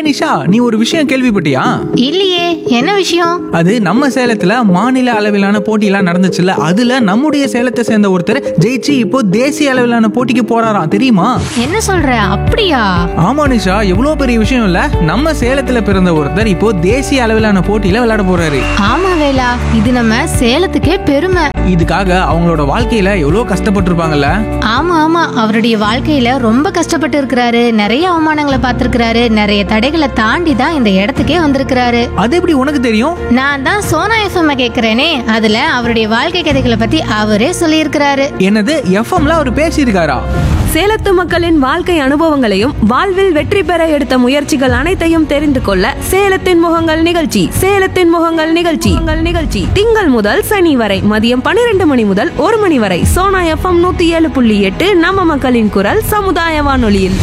நிஷா நீ ஒரு விஷயம் கேள்விப்பட்டியா இல்லையே என்ன விஷயம் அது நம்ம சேலத்துல மாநில அளவிலான போட்டியெல்லாம் நடந்துச்சுல்ல அதுல நம்முடைய சேலத்தை சேர்ந்த ஒருத்தர் ஜெயிச்சு இப்போ தேசிய அளவிலான போட்டிக்கு போறாராம் தெரியுமா என்ன சொல்ற அப்படியா ஆமா நிஷா எவ்வளவு பெரிய விஷயம் இல்ல நம்ம சேலத்துல பிறந்த ஒருத்தர் இப்போ தேசிய அளவிலான போட்டியில விளையாட போறாரு ஆமா வேலா இது நம்ம சேலத்துக்கே பெருமை இதுக்காக அவங்களோட வாழ்க்கையில எவ்வளவு கஷ்டப்பட்டிருப்பாங்கல்ல ஆமா ஆமா அவருடைய வாழ்க்கையில ரொம்ப கஷ்டப்பட்டு இருக்கிறாரு நிறைய அவமானங்களை பார்த்திருக்கிறாரு நிறைய தடைகளை தாண்டி தான் இந்த இடத்துக்கே வந்திருக்கிறாரு அது எப்படி உனக்கு தெரியும் நான் தான் சோனா எஃப்எம் கேக்குறேனே அதுல அவருடைய வாழ்க்கை கதைகளை பத்தி அவரே சொல்லியிருக்கிறாரு என்னது எஃப்எம்ல அவர் பேசியிருக்காரா சேலத்து மக்களின் வாழ்க்கை அனுபவங்களையும் வாழ்வில் வெற்றி பெற எடுத்த முயற்சிகள் அனைத்தையும் தெரிந்து கொள்ள சேலத்தின் முகங்கள் நிகழ்ச்சி சேலத்தின் முகங்கள் நிகழ்ச்சி உங்கள் நிகழ்ச்சி திங்கள் முதல் சனி வரை மதியம் பன்னிரண்டு மணி முதல் ஒரு மணி வரை சோனா எஃப்எம் நூத்தி ஏழு புள்ளி எட்டு நம்ம மக்களின் குரல் சமுதாய வானொலியில்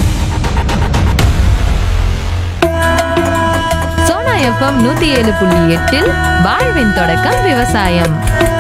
சோனா எஃப்எம் நூத்தி ஏழு புள்ளி எட்டில் வாழ்வின் தொடக்கம் விவசாயம்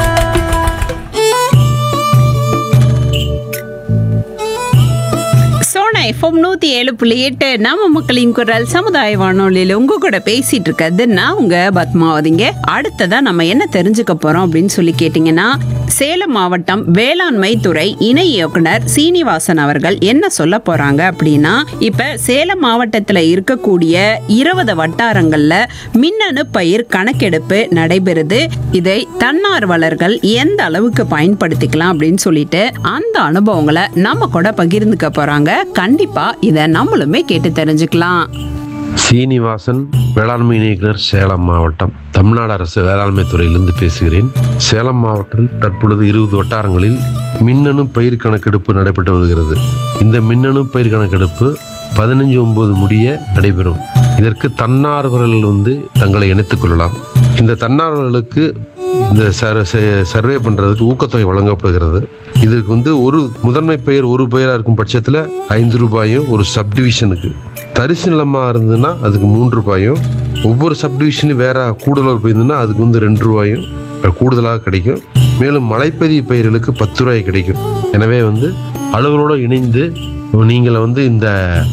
சோனா எஃப்எம் நூத்தி ஏழு புள்ளி எட்டு நம்ம மக்களின் குரல் சமுதாய வானொலியில உங்க கூட பேசிட்டு இருக்கிறது நான் உங்க பத்மாவதிங்க அடுத்ததா நம்ம என்ன தெரிஞ்சுக்க போறோம் அப்படின்னு சொல்லி கேட்டீங்கன்னா சேலம் மாவட்டம் வேளாண்மை துறை இணை இயக்குனர் சீனிவாசன் அவர்கள் என்ன சொல்ல போறாங்க அப்படின்னா இப்ப சேலம் மாவட்டத்துல இருக்கக்கூடிய இருபது வட்டாரங்கள்ல மின்னணு பயிர் கணக்கெடுப்பு நடைபெறுது இதை தன்னார்வலர்கள் எந்த அளவுக்கு பயன்படுத்திக்கலாம் அப்படின்னு சொல்லிட்டு அந்த அனுபவங்களை நம்ம கூட பகிர்ந்துக்க போறாங்க கண்டிப்பா இதை நம்மளுமே கேட்டு தெரிஞ்சுக்கலாம் சீனிவாசன் வேளாண்மை இயக்குனர் சேலம் மாவட்டம் தமிழ்நாடு அரசு வேளாண்மை துறையிலிருந்து பேசுகிறேன் சேலம் மாவட்டத்தில் தற்பொழுது இருபது வட்டாரங்களில் மின்னணு பயிர் கணக்கெடுப்பு நடைபெற்று வருகிறது இந்த மின்னணு பயிர் கணக்கெடுப்பு பதினஞ்சு ஒன்பது முடிய நடைபெறும் இதற்கு தன்னார்வலர்கள் வந்து தங்களை இணைத்துக் கொள்ளலாம் இந்த தன்னார்வலர்களுக்கு இந்த சர்- ச- சர்வே பண்றதுக்கு ஊக்கத்தொகை வழங்கப்படுகிறது இதுக்கு வந்து ஒரு முதன்மை பெயர் ஒரு பெயரா இருக்கும் பட்சத்துல ஐந்து ரூபாயும் ஒரு சப்டிவிஷனுக்கு தரிசு நிலமா இருந்ததுன்னா அதுக்கு மூன்று ரூபாயும் ஒவ்வொரு சப்டிவிஷனும் வேற கூடுதலாக போயிருந்ததுன்னா அதுக்கு வந்து ரெண்டு ரூபாயும் கூடுதலாக கிடைக்கும் மேலும் மலைப்பதிவு பயிர்களுக்கு பத்து ரூபாய் கிடைக்கும் எனவே வந்து அலுவலோடு இணைந்து நீங்கள் வந்து இந்த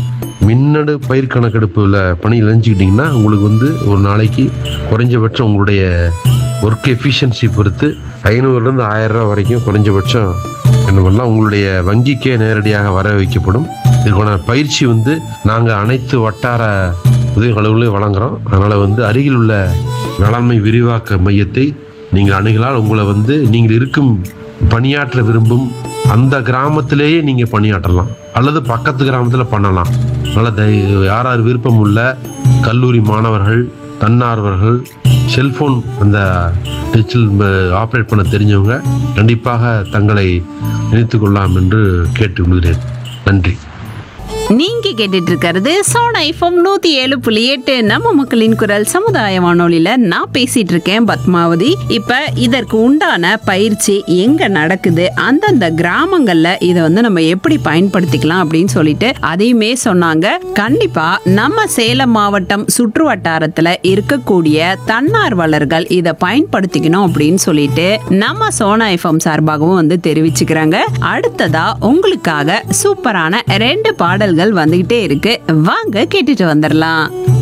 மின்னணு பயிர் கணக்கெடுப்புல பணி இணைஞ்சிக்கிட்டிங்கன்னா உங்களுக்கு வந்து ஒரு நாளைக்கு குறைஞ்சபட்சம் உங்களுடைய ஒர்க் எஃபிஷியன்சி பொறுத்து ஐநூறுலேருந்து ஆயிரம் ரூபாய் வரைக்கும் குறைஞ்சபட்சம் என்ன பண்ணலாம் உங்களுடைய வங்கிக்கே நேரடியாக வர வைக்கப்படும் இதுக்கான பயிற்சி வந்து நாங்கள் அனைத்து வட்டார உதவி அலுவலர்களையும் வழங்குறோம் அதனால் வந்து அருகில் உள்ள வேளாண்மை விரிவாக்க மையத்தை நீங்கள் அணுகலால் உங்களை வந்து நீங்கள் இருக்கும் பணியாற்ற விரும்பும் அந்த கிராமத்திலேயே நீங்கள் பணியாற்றலாம் அல்லது பக்கத்து கிராமத்தில் பண்ணலாம் அதனால் தய- யார் யார் விருப்பம் உள்ள கல்லூரி மாணவர்கள் தன்னார்வர்கள் செல்போன் அந்த டிஜிட்டல் ஆப்ரேட் பண்ண தெரிஞ்சவங்க கண்டிப்பாக தங்களை இணைத்துக் கொள்ளலாம் என்று கேட்டுக்கொள்கிறேன் நன்றி நீங்க கேட்டுட்டு இருக்கிறது சோனா எஃப்எம் நூத்தி ஏழு புள்ளி எட்டு நம்ம மக்களின் குரல் சமுதாய வானொலியில நான் பேசிட்டு இருக்கேன் பத்மாவதி இப்ப இதற்கு உண்டான பயிற்சி எங்க நடக்குது அந்தந்த கிராமங்கள்ல இதை வந்து நம்ம எப்படி பயன்படுத்திக்கலாம் அப்படின்னு சொல்லிட்டு அதையுமே சொன்னாங்க கண்டிப்பா நம்ம சேலம் மாவட்டம் சுற்று வட்டாரத்துல இருக்கக்கூடிய தன்னார்வலர்கள் இதை பயன்படுத்திக்கணும் அப்படின்னு சொல்லிட்டு நம்ம சோனா எஃப்எம் சார்பாகவும் வந்து தெரிவிச்சுக்கிறாங்க அடுத்ததா உங்களுக்காக சூப்பரான ரெண்டு பாடல்கள் வந்துகிட்டே இருக்கு வாங்க கேட்டுட்டு வந்துடலாம்